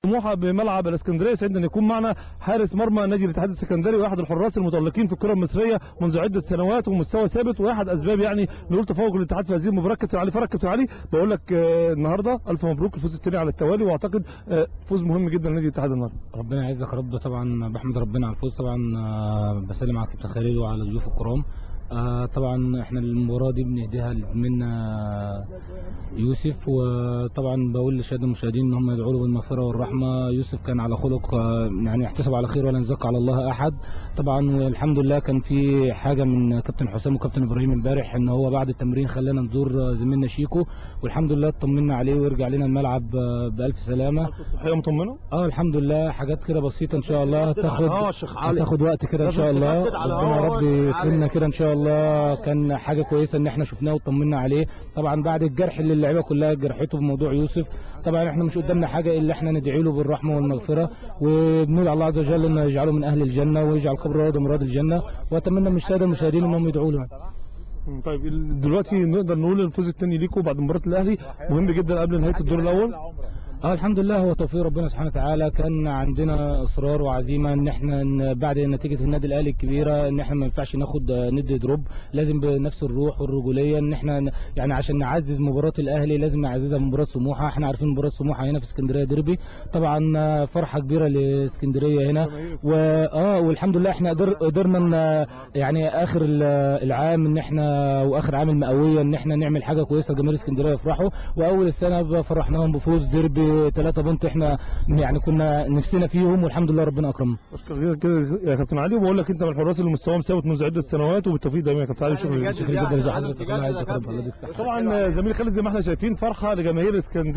سموحه بملعب الاسكندريه سعدنا ان يكون معنا حارس مرمى نادي الاتحاد السكندري واحد الحراس المتالقين في الكره المصريه منذ عده سنوات ومستوى ثابت واحد اسباب يعني نقول تفوق الاتحاد في هذه المباراه كابتن علي فرج كابتن علي بقول لك آه، النهارده الف مبروك الفوز الثاني على التوالي واعتقد آه، فوز مهم جدا لنادي الاتحاد النهارده ربنا يعزك يا رب طبعا بحمد ربنا على الفوز طبعا آه، بسلم على كابتن خالد وعلى ضيوف الكرام آه، طبعا احنا المباراه دي بنهديها لزميلنا يوسف وطبعا بقول للساده المشاهدين ان هم يدعوا له بالمغفره والرحمه يوسف كان على خلق آه، يعني يحتسب على خير ولا نزكى على الله احد طبعا والحمد لله كان في حاجه من كابتن حسام وكابتن ابراهيم امبارح ان هو بعد التمرين خلانا نزور آه، زميلنا شيكو والحمد لله اطمنا عليه ويرجع لنا الملعب آه، بالف سلامه صحيه مطمنه اه الحمد لله حاجات كده بسيطه ان شاء الله هتاخد اه الشيخ علي هتاخد وقت كده ان شاء لازم الله تجدد على ربنا يا هوا رب الشيخ علي. يكرمنا كده ان شاء الله كان حاجه كويسه ان احنا شفناه وطمنا عليه طبعا بعد الجرح اللي اللعيبه كلها جرحته بموضوع يوسف طبعا احنا مش قدامنا حاجه الا احنا ندعي له بالرحمه والمغفره وبندعي الله عز وجل انه يجعله من اهل الجنه ويجعل قبره روضه من رياض الجنه واتمنى من الساده المشاهدين انهم يدعوا له مم، طيب ال- دلوقتي نقدر نقول الفوز الثاني ليكم بعد مباراه الاهلي مهم جدا قبل نهايه الدور الاول اه الحمد لله هو توفيق ربنا سبحانه وتعالى كان عندنا اصرار وعزيمه ان احنا ن- بعد نتيجه النادي الاهلي الكبيره ان احنا ما ينفعش ناخد آه، ندي دروب لازم بنفس الروح والرجوليه ان احنا ن- يعني عشان نعزز مباراه الاهلي لازم نعززها بمباراه سموحه احنا عارفين مباراه سموحه هنا في اسكندريه ديربي طبعا آه، فرحه كبيره لاسكندريه هنا واه والحمد لله احنا قدر قدرنا ان يعني اخر ال- العام ان احنا واخر عام المئويه ان احنا نعمل حاجه كويسه لجماهير اسكندريه يفرحوا واول السنه بقى فرحناهم بفوز ديربي 3 بونت احنا يعني كنا نفسنا فيهم والحمد لله ربنا اكرمنا اشكرك كده يا كابتن علي وبقول لك انت من الحراس اللي مستواهم ثابت منذ عده سنوات وبالتوفيق دايما يا كابتن علي شكرا يعني جدا بجد شكرا جدا يعني لزي لازم حضرتك تجدد الله يا يعزك يا رب كابتن. الله يديك الصحه طبعا زميلي خالد زي ما احنا شايفين فرحه لجماهير اسكندريه